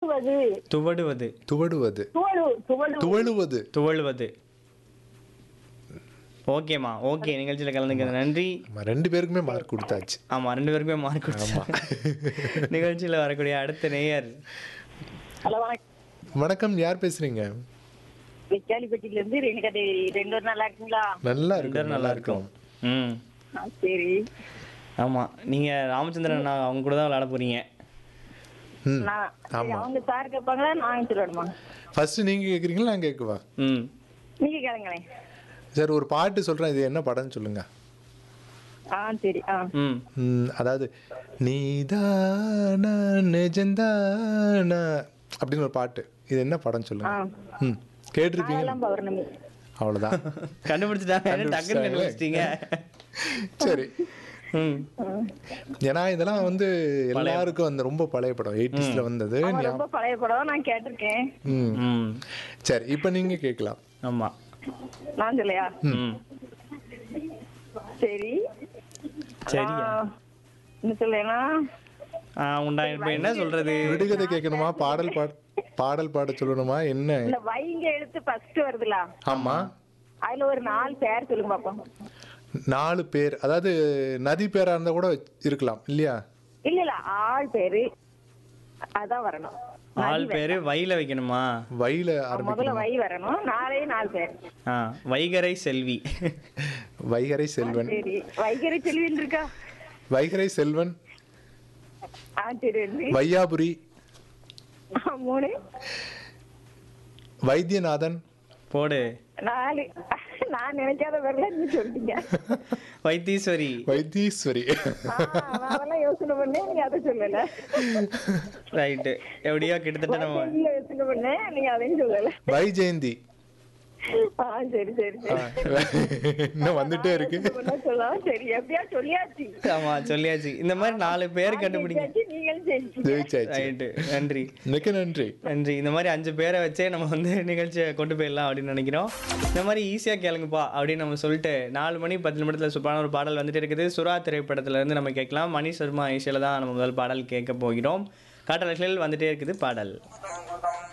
துவடுவது துவடுவது துவடுவது துவடு துவடு துவழுவது துவழுவது ஓகேம்மா ஓகே நிகழ்ச்சியில் கலந்துக்கிறது நன்றி நம்ம ரெண்டு பேருக்குமே மார்க் கொடுத்தாச்சு ஆமா ரெண்டு பேருக்குமே மார்க் கொடுத்தாங்க நிகழ்ச்சியில் வரக்கூடிய அடுத்த நேயர் ஹலோ வணக்கம் வணக்கம் யார் பேசுறீங்க வெக்காலிப்பட்டியில இருந்து ரேணுகா தேவி ரெண்டு பேரும் நல்லா இருக்கீங்களா நல்லா ரெண்டு இருக்கு பேரும் நல்லா இருக்கும் ம் ஆ, சரி ஆமா நீங்க ராமச்சந்திரன் அண்ணா அவங்க கூட தான் விளையாட போறீங்க ம் நான் சரி, அவங்க சார் கேட்பாங்களா நான் சொல்லணுமா ஃபர்ஸ்ட் நீங்க கேக்குறீங்களா நான் கேட்கவா ம் நீங்க கேளுங்களேன் சார் ஒரு பாட்டு சொல்றேன் இது என்ன படம்னு சொல்லுங்க ஆ சரி ஆ ம் ம், அதாவது நீதானா நிஜந்தானா அப்படின்னு ஒரு பாட்டு இது என்ன படம் சொல்லுங்க ஆ ம் கேட்டிருப்பீங்க அதெல்லாம் பௌர்ணமி அவ்வளவுதான் கண்டுபிடிச்சிட்டாங்க டக்குன்னு கண்டுபிடிச்சிட்டீங்க சரி ம் ஏன்னா இதெல்லாம் வந்து எல்லாருக்கும் அந்த ரொம்ப பழைய படம் எயிட்டிஸ்ல வந்தது அவன் ரொம்ப பழைய படம் நான் கேட்டிருக்கேன் ம் ம் சரி இப்போ நீங்க கேட்கலாம் ஆமா நான் சொல்லையா ம் சரி சரியா ஆ, என்ன சொல்லேனா ஆ உண்டா இப்போ என்ன சொல்றது விடுகதை கேட்கணுமா பாடல் பாட பாடல் பாட சொல்லணுமா என்ன இந்த வைங்க எழுத்து ஃபர்ஸ்ட் வருதுல ஆமா அதுல ஒரு நாலு பேர் சொல்லுங்க பாப்போம் நாலு பேர் அதாவது நதி பேரா இருந்தா கூட இருக்கலாம் இல்லையா இல்ல இல்ல ஆள் பேரு அதான் வரணும் ஆள் பேரு வைல வைக்கணுமா வயல ஆரம்பி முதல்ல வை வரணும் நாலே நாலு பேர் ஆ வைகரை செல்வி வைகரை செல்வன் சரி வைகரை செல்வின்னு இருக்கா வைகரை செல்வன் ஆ சரி ரெண்டு. வையாபுரி ஆ, மூணு வைத்தியநாதன் போடு நாலு நான் நினைக்காத பேர்ல நீ சொல்லிட்டீங்க வைத்தீஸ்வரி வைத்தீஸ்வரி ஆ, நான் அதெல்லாம் யோசனை பண்ணேன் நீங்க அதை சொல்லல ரைட்டு எப்படியோ கிட்டத்தட்ட நம்ம நீங்க யோசனை பண்ணேன் நீங்க அதையும் சொல்லல வைஜெயந்தி ஆ சரி சரி ஆ, இன்னும் வந்துட்டே இருக்கு யோசனை பண்ணா சொல்லலாம் சரி எப்படியா சொல்லியாச்சு ஆமா சொல்லியாச்சு இந்த மாதிரி நாலு பேர் கண்டுபிடிங்க ஜெயிச்சாச்சு, நீங்களும் ஜெயிச்சீங்க ஜெயிச்சாச்சு ரைட்டு நன்றி மிக்க நன்றி நன்றி இந்த மாதிரி அஞ்சு பேரை வச்சே நம்ம வந்து நிகழ்ச்சியை கொண்டு போயிடலாம் அப்படின்னு நினைக்கிறோம் இந்த மாதிரி ஈஸியாக கேளுங்கப்பா அப்படின்னு நம்ம சொல்லிட்டு நாலு மணி பத்து நிமிடத்தில் சூப்பரான ஒரு பாடல் வந்துட்டு இருக்குது சுறா திரைப்படத்துல இருந்து நம்ம கேட்கலாம் மணி சர்மா ஈஸியில் தான் நம்ம முதல் பாடல் கேட்க போகிறோம் காட்டலர்கள் வந்துட்டே இருக்குது பாடல்